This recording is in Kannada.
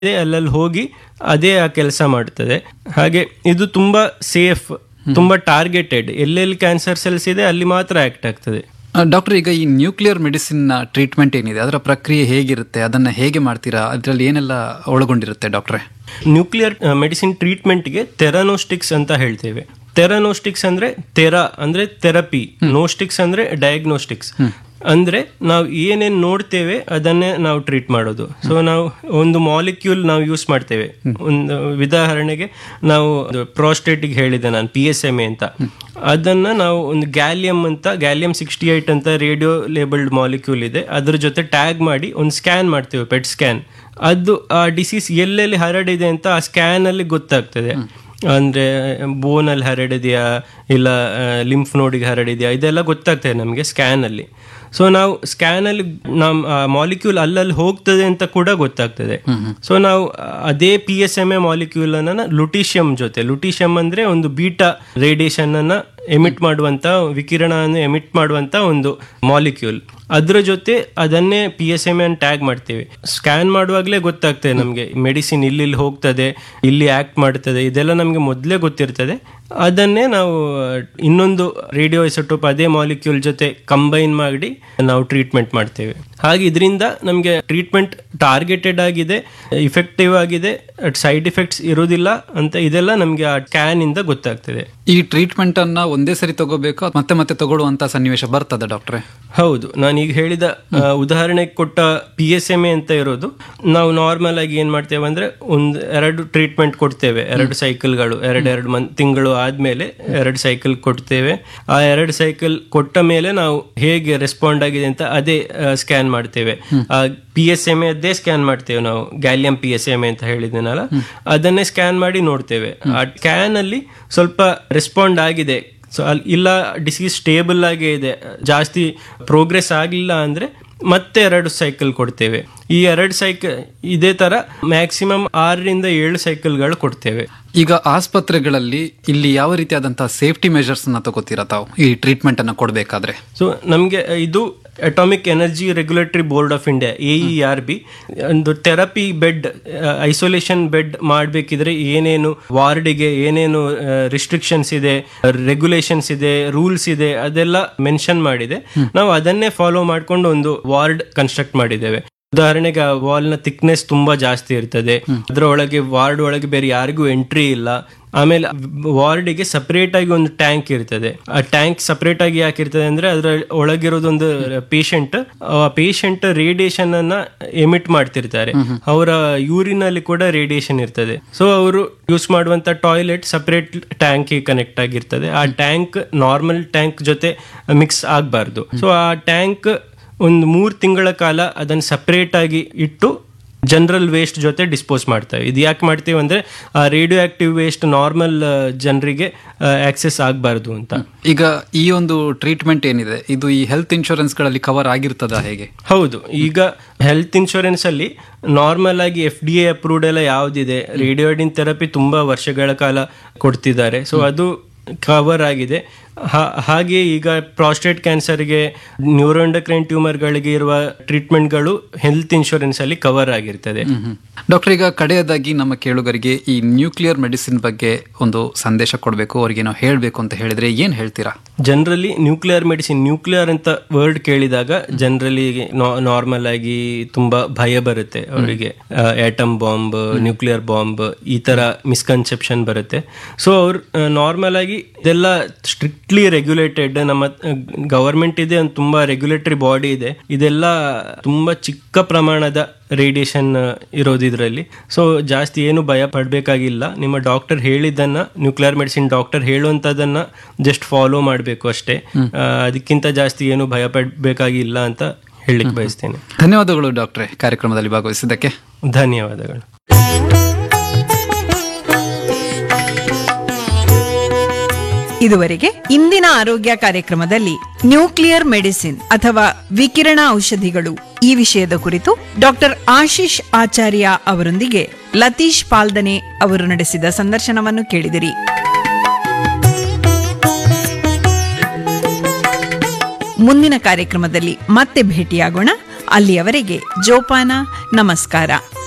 ಇದೆ ಅಲ್ಲಲ್ಲಿ ಹೋಗಿ ಅದೇ ಆ ಕೆಲಸ ಮಾಡ್ತದೆ ಹಾಗೆ ಇದು ತುಂಬಾ ಸೇಫ್ ತುಂಬಾ ಟಾರ್ಗೆಟೆಡ್ ಎಲ್ಲೆಲ್ಲಿ ಕ್ಯಾನ್ಸರ್ ಸೆಲ್ಸ್ ಇದೆ ಅಲ್ಲಿ ಮಾತ್ರ ಆಕ್ಟ್ ಆಗ್ತದೆ ಡಾಕ್ಟರ್ ಈಗ ಈ ನ್ಯೂಕ್ಲಿಯರ್ ಮೆಡಿಸಿನ್ ಟ್ರೀಟ್ಮೆಂಟ್ ಏನಿದೆ ಅದರ ಪ್ರಕ್ರಿಯೆ ಹೇಗಿರುತ್ತೆ ಅದನ್ನ ಹೇಗೆ ಮಾಡ್ತೀರಾ ಅದರಲ್ಲಿ ಏನೆಲ್ಲ ಒಳಗೊಂಡಿರುತ್ತೆ ಡಾಕ್ಟ್ರೆ ನ್ಯೂಕ್ಲಿಯರ್ ಮೆಡಿಸಿನ್ ಟ್ರೀಟ್ಮೆಂಟ್ಗೆ ಥೆರಾನೋಸ್ಟಿಕ್ಸ್ ಅಂತ ಹೇಳ್ತೇವೆ ಥೆರಾನೋಸ್ಟಿಕ್ಸ್ ಅಂದ್ರೆ ಥೆರಾ ಅಂದ್ರೆ ಥೆರಪಿ ನೋಸ್ಟಿಕ್ಸ್ ಅಂದ್ರೆ ಡಯಾಗ್ನೋಸ್ಟಿಕ್ಸ್ ಅಂದ್ರೆ ನಾವು ಏನೇನ್ ನೋಡ್ತೇವೆ ಅದನ್ನೇ ನಾವು ಟ್ರೀಟ್ ಮಾಡೋದು ಸೊ ನಾವು ಒಂದು ಮಾಲಿಕ್ಯೂಲ್ ನಾವು ಯೂಸ್ ಮಾಡ್ತೇವೆ ಒಂದು ಉದಾಹರಣೆಗೆ ನಾವು ಪ್ರೋಸ್ಟೇಟಿಗೆ ಹೇಳಿದೆ ನಾನು ಪಿ ಎಸ್ ಎಮ್ ಎ ಅಂತ ಅದನ್ನ ನಾವು ಒಂದು ಗ್ಯಾಲಿಯಂ ಅಂತ ಗ್ಯಾಲಿಯಂ ಸಿಕ್ಸ್ಟಿ ಏಟ್ ಅಂತ ರೇಡಿಯೋ ಲೇಬಲ್ಡ್ ಮಾಲಿಕ್ಯೂಲ್ ಇದೆ ಅದ್ರ ಜೊತೆ ಟ್ಯಾಗ್ ಮಾಡಿ ಒಂದು ಸ್ಕ್ಯಾನ್ ಮಾಡ್ತೇವೆ ಪೆಟ್ ಸ್ಕ್ಯಾನ್ ಅದು ಆ ಡಿಸೀಸ್ ಎಲ್ಲೆಲ್ಲಿ ಹರಡಿದೆ ಅಂತ ಆ ಸ್ಕ್ಯಾನ್ ಅಲ್ಲಿ ಗೊತ್ತಾಗ್ತದೆ ಅಂದ್ರೆ ಬೋನಲ್ಲಿ ಹರಡಿದೆಯಾ ಇಲ್ಲ ಲಿಂಫ್ ನೋಡಿಗೆ ಹರಡಿದೆಯಾ ಇದೆಲ್ಲ ಗೊತ್ತಾಗ್ತದೆ ನಮಗೆ ಸ್ಕ್ಯಾನ್ ಅಲ್ಲಿ ಸೊ ನಾವು ಸ್ಕ್ಯಾನ್ ಅಲ್ಲಿ ನಮ್ಮ ಮಾಲಿಕ್ಯೂಲ್ ಅಲ್ಲಲ್ಲಿ ಹೋಗ್ತದೆ ಅಂತ ಕೂಡ ಗೊತ್ತಾಗ್ತದೆ ಸೊ ನಾವು ಅದೇ P S M A molecule ಅನ್ನ ಲುಟಿಷಿಯಂ ಜೊತೆ ಲುಟಿಷಿಯಂ ಅಂದ್ರೆ ಒಂದು ಬೀಟಾ ರೇಡಿಯೇಷನ್ ಅನ್ನ ಎಮಿಟ್ ಮಾಡುವಂತ ವಿಕಿರಣವನ್ನು ಎಮಿಟ್ ಮಾಡುವಂತ ಒಂದು ಮಾಲಿಕ್ಯೂಲ್ ಅದ್ರ ಜೊತೆ ಅದನ್ನೇ P S M N tag ಮಾಡ್ತೇವೆ ಸ್ಕ್ಯಾನ್ ಮಾಡುವಾಗಲೇ ಗೊತ್ತಾಗ್ತದೆ ನಮಗೆ ಮೆಡಿಸಿನ್ ಇಲ್ಲಿ ಇಲ್ಲಿ ಹೋಗ್ತದೆ ಇಲ್ಲಿ ಆಕ್ಟ್ ಮಾಡ್ತದೆ ಇದೆಲ್ಲ ನಮಗೆ ಮೊದಲೇ ಗೊತ್ತಿರ್ತದೆ ಅದನ್ನೇ ನಾವು ಇನ್ನೊಂದು ರೇಡಿಯೋ ಐಸೋಟೋಪ್ ಅದೇ ಮಾಲಿಕ್ಯೂಲ್ ಜೊತೆ ಕಂಬೈನ್ ಮಾಡಿ ನಾವು ಟ್ರೀಟ್ಮೆಂಟ್ ಮಾಡ್ತೇವೆ ಹಾಗೆ ಇದರಿಂದ ನಮಗೆ ಟ್ರೀಟ್ಮೆಂಟ್ ಟಾರ್ಗೆಟೆಡ್ ಆಗಿದೆ ಇಫೆಕ್ಟಿವ್ ಆಗಿದೆ ಸೈಡ್ ಎಫೆಕ್ಟ್ಸ್ ಇರೋದಿಲ್ಲ ಅಂತ ಇದೆಲ್ಲ ನಮಗೆ ಆ ಸ್ಕ್ಯಾನ್ ಇಂದ ಗೊತ್ತಾಗ್ತದೆ ಈ ಟ್ರೀಟ್ಮೆಂಟ್ ಅನ್ನ ಒಂದೇ ಸರಿ ತಗೋಬೇಕು ಮತ್ತೆ ಮತ್ತೆ ತಗೊಳ್ಳುವಂತ ಸನ್ನಿವೇಶ ಬರ್ತದ ಡಾಕ್ಟ್ರೆ ಹೌದು ನಾನು ಈಗ ಹೇಳಿದ ಆ, ಉದಾಹರಣೆಗೆ ಕೊಟ್ಟ ಪಿ ಎಸ್ ಎಮ್ ಎ ಅಂತ ಇರೋದು ನಾವು ನಾರ್ಮಲ್ ಆಗಿ ಏನ್ ಮಾಡ್ತೇವೆ ಅಂದ್ರೆ ಒಂದು ಎರಡು ಟ್ರೀಟ್ಮೆಂಟ್ ಕೊಡ್ತೇವೆ ಎರಡು ಸೈಕಲ್ಗಳು ಎರಡು ಎರಡು ಮನ್ ತಿಂಗಳು ಆದ್ಮೇಲೆ ಎರಡು ಸೈಕಲ್ ಕೊಡ್ತೇವೆ ಆ ಎರಡು ಸೈಕಲ್ ಕೊಟ್ಟ ಮೇಲೆ ನಾವು ಹೇಗೆ ರೆಸ್ಪಾಂಡ್ ಆಗಿದೆ ಅಂತ ಅದೇ ಸ್ಕ್ಯಾನ್ ಮಾಡ್ತೇವೆ ಆ ಪಿ ಎಸ್ ಎಮ್ ಅದೇ ಸ್ಕ್ಯಾನ್ ಮಾಡ್ತೇವೆ ನಾವು ಗ್ಯಾಲಿಯಂ ಪಿ ಎಸ್ ಎಮ್ ಅಂತ ಹೇಳಿದ್ನಲ್ಲ ಅದನ್ನೇ ಸ್ಕ್ಯಾನ್ ಮಾಡಿ ನೋಡ್ತೇವೆ ಆ ಸ್ಕ್ಯಾನ್ ಅಲ್ಲಿ ಸ್ವಲ್ಪ ರೆಸ್ಪಾಂಡ್ ಆಗಿದೆ ಸೊ ಅಲ್ಲಿ ಇಲ್ಲ ಡಿಸೀಸ್ ಸ್ಟೇಬಲ್ ಆಗೇ ಇದೆ ಜಾಸ್ತಿ ಪ್ರೋಗ್ರೆಸ್ ಆಗಲಿಲ್ಲ ಅಂದ್ರೆ ಮತ್ತೆ ಎರಡು ಸೈಕಲ್ ಕೊಡ್ತೇವೆ ಈ ಎರಡು ಸೈಕಲ್ ಇದೇ ತರ ಮ್ಯಾಕ್ಸಿಮಮ್ ಆರರಿಂದ ಏಳು ಸೈಕಲ್ಗಳು ಕೊಡ್ತೇವೆ ಈಗ ಆಸ್ಪತ್ರೆಗಳಲ್ಲಿ ಇಲ್ಲಿ ಯಾವ ರೀತಿಯಾದಂತಹ ಸೇಫ್ಟಿ ಮೆಷರ್ಸ್ ಅನ್ನ ತಗೋತೀರಾ ತಾವು ಈ ಟ್ರೀಟ್ಮೆಂಟ್ ಅನ್ನ ಕೊಡಬೇಕಾದ್ರೆ ಸೊ ನಮಗೆ ಇದು atomic energy regulatory board of India A E R B ಒಂದು ಥೆರಪಿ ಬೆಡ್ ಐಸೋಲೇಷನ್ ಬೆಡ್ ಮಾಡಬೇಕಿದ್ರೆ ಏನೇನು ವಾರ್ಡಿಗೆ ಏನೇನು ರಿಸ್ಟ್ರಿಕ್ಷನ್ಸ್ ಇದೆ ರೆಗ್ಯುಲೇಷನ್ಸ್ ಇದೆ ರೂಲ್ಸ್ ಇದೆ ಅದೆಲ್ಲ ಮೆನ್ಷನ್ ಮಾಡಿದೆ ನಾವು ಅದನ್ನೇ ಫಾಲೋ ಮಾಡ್ಕೊಂಡು ಒಂದು ವಾರ್ಡ್ ಕನ್ಸ್ಟ್ರಕ್ಟ್ ಮಾಡಿದ್ದೇವೆ ಉದಾಹರಣೆಗೆ ಆ ವಾಲ್ ನ ಥಿಕ್ನೆಸ್ ತುಂಬಾ ಜಾಸ್ತಿ ಇರ್ತದೆ ಅದರ ಒಳಗೆ ವಾರ್ಡ್ ಒಳಗೆ ಬೇರೆ ಯಾರಿಗೂ ಎಂಟ್ರಿ ಇಲ್ಲ ಆಮೇಲೆ ವಾರ್ಡಿಗೆ ಸಪರೇಟ್ ಆಗಿ ಒಂದು ಟ್ಯಾಂಕ್ ಇರ್ತದೆ ಆ ಟ್ಯಾಂಕ್ ಸಪರೇಟ್ ಆಗಿ ಯಾಕೆ ಇರ್ತದೆ ಅಂದ್ರೆ ಅದರ ಒಳಗಿರೋದೊಂದು ಪೇಷಂಟ್ ಆ ಪೇಷಂಟ್ ರೇಡಿಯೇಷನ್ ಅನ್ನ ಎಮಿಟ್ ಮಾಡ್ತಿರ್ತಾರೆ ಅವರ ಯೂರಿನ್ ಅಲ್ಲಿ ಕೂಡ ರೇಡಿಯೇಷನ್ ಇರ್ತದೆ ಸೊ ಅವರು ಯೂಸ್ ಮಾಡುವಂತ ಟಾಯ್ಲೆಟ್ ಸಪರೇಟ್ ಟ್ಯಾಂಕ್ ಕನೆಕ್ಟ್ ಆಗಿರ್ತದೆ ಆ ಟ್ಯಾಂಕ್ ನಾರ್ಮಲ್ ಟ್ಯಾಂಕ್ ಜೊತೆ ಮಿಕ್ಸ್ ಆಗಬಾರ್ದು ಸೊ ಆ ಟ್ಯಾಂಕ್ ಒಂದು ಮೂರು ತಿಂಗಳ ಕಾಲ ಅದನ್ನು ಸಪರೇಟ್ ಆಗಿ ಇಟ್ಟು ಜನರಲ್ ವೇಸ್ಟ್ ಜೊತೆ ಡಿಸ್ಪೋಸ್ ಮಾಡ್ತೇವೆ ಇದು ಯಾಕೆ ಮಾಡ್ತೀವಿ ಅಂದ್ರೆ ಆ ರೇಡಿಯೋ ಆಕ್ಟಿವ್ ವೇಸ್ಟ್ ನಾರ್ಮಲ್ ಜನರಿಗೆ ಆಕ್ಸೆಸ್ ಆಗಬಾರ್ದು ಅಂತ ಈಗ ಈ ಒಂದು ಟ್ರೀಟ್ಮೆಂಟ್ ಏನಿದೆ ಇದು ಈ ಹೆಲ್ತ್ ಇನ್ಶೂರೆನ್ಸ್ ಗಳಲ್ಲಿ ಕವರ್ ಆಗಿರ್ತದ ಹೇಗೆ ಹೌದು ಈಗ ಹೆಲ್ತ್ ಇನ್ಶೂರೆನ್ಸ್ ಅಲ್ಲಿ ನಾರ್ಮಲ್ ಆಗಿ ಎಫ್ ಡಿ ಎ ಅಪ್ರೂವ್ಡ್ ಎಲ್ಲ ಯಾವ್ದಿದೆ ರೇಡಿಯೋಡಿನ್ ಥೆರಪಿ ತುಂಬಾ ವರ್ಷಗಳ ಕಾಲ ಕೊಡ್ತಿದ್ದಾರೆ ಸೊ ಅದು ಕವರ್ ಆಗಿದೆ ಹಾ- ಹಾಗೆ ಈಗ ಪ್ರಾಸ್ಟೇಟ್ ಕ್ಯಾನ್ಸರ್ಗೆ ನ್ಯೂರೋಂಡಕ್ರೈನ್ ಟ್ಯೂಮರ್ಗಳಿಗೆ ಇರುವ ಟ್ರೀಟ್ಮೆಂಟ್ಗಳು ಹೆಲ್ತ್ ಇನ್ಶೂರೆನ್ಸ್ ಅಲ್ಲಿ ಕವರ್ ಆಗಿರ್ತದೆ ಡಾಕ್ಟರ್ ಈಗ ಕಡೆಯದಾಗಿ ನಮ್ಮ ಕೇಳುಗರಿಗೆ ಈ ನ್ಯೂಕ್ಲಿಯರ್ ಮೆಡಿಸಿನ್ ಬಗ್ಗೆ ಒಂದು ಸಂದೇಶ ಕೊಡಬೇಕು ಅವರಿಗೆ ನಾವು ಹೇಳಬೇಕು ಅಂತ ಹೇಳಿದ್ರೆ ಏನ್ ಹೇಳ್ತೀರಾ ಜನರಲಿ ನ್ಯೂಕ್ಲಿಯರ್ ಮೆಡಿಸಿನ್ ನ್ಯೂಕ್ಲಿಯರ್ ಅಂತ ವರ್ಡ್ ಕೇಳಿದಾಗ ಜನರಲಿ ನಾರ್ಮಲ್ ಆಗಿ ತುಂಬಾ ಭಯ ಬರುತ್ತೆ ಅವರಿಗೆ ಆಟಮ್ ಬಾಂಬ್ ನ್ಯೂಕ್ಲಿಯರ್ ಬಾಂಬ್ ಈ ತರ ಮಿಸ್ಕನ್ಸೆಪ್ಷನ್ ಬರುತ್ತೆ ಸೊ ಅವ್ರು ನಾರ್ಮಲ್ ಆಗಿ ಇದೆಲ್ಲ ಸ್ಟ್ರಿಕ್ಟ್ಲಿ ರೆಗ್ಯುಲೇಟೆಡ್ ನಮ್ಮ ಗವರ್ಮೆಂಟ್ ಇದೆ ಒಂದು ತುಂಬಾ ರೆಗ್ಯುಲೇಟರಿ ಬಾಡಿ ಇದೆ ಇದೆಲ್ಲ ತುಂಬಾ ಚಿಕ್ಕ ಪ್ರಮಾಣದ ರೇಡಿಯೇಷನ್ ಇರೋದು ಇದರಲ್ಲಿ ಸೊ ಜಾಸ್ತಿ ಏನು ಭಯ ಪಡಬೇಕಾಗಿಲ್ಲ ನಿಮ್ಮ ಡಾಕ್ಟರ್ ಹೇಳಿದ್ದನ್ನ ನ್ಯೂಕ್ಲಿಯರ್ ಮೆಡಿಸಿನ್ ಡಾಕ್ಟರ್ ಹೇಳುವಂಥದ್ದನ್ನ ಜಸ್ಟ್ ಫಾಲೋ ಮಾಡಬೇಕು ಅಷ್ಟೇ ಆ, ಅದಕ್ಕಿಂತ ಜಾಸ್ತಿ ಏನು ಭಯ ಪಡಬೇಕಾಗಿಲ್ಲ ಅಂತ ಹೇಳಲಿಕ್ಕೆ ಬಯಸ್ತೇನೆ ಧನ್ಯವಾದಗಳು ಡಾಕ್ಟ್ರೆ ಕಾರ್ಯಕ್ರಮದಲ್ಲಿ ಭಾಗವಹಿಸಿದ್ದಕ್ಕೆ ಧನ್ಯವಾದಗಳು ಇದುವರೆಗೆ ಇಂದಿನ ಆರೋಗ್ಯ ಕಾರ್ಯಕ್ರಮದಲ್ಲಿ ನ್ಯೂಕ್ಲಿಯರ್ ಮೆಡಿಸಿನ್ ಅಥವಾ ವಿಕಿರಣ ಔಷಧಿಗಳು ಈ ವಿಷಯದ ಕುರಿತು ಡಾಕ್ಟರ್ ಆಶೀಶ್ ಆಚಾರ್ಯ ಅವರೊಂದಿಗೆ ಲತೀಶ್ ಪಾಲ್ದನೆ ಅವರು ನಡೆಸಿದ ಸಂದರ್ಶನವನ್ನು ಕೇಳಿದಿರಿ ಮುಂದಿನ ಕಾರ್ಯಕ್ರಮದಲ್ಲಿ ಮತ್ತೆ ಭೇಟಿಯಾಗೋಣ ಅಲ್ಲಿಯವರೆಗೆ ಜೋಪಾನ ನಮಸ್ಕಾರ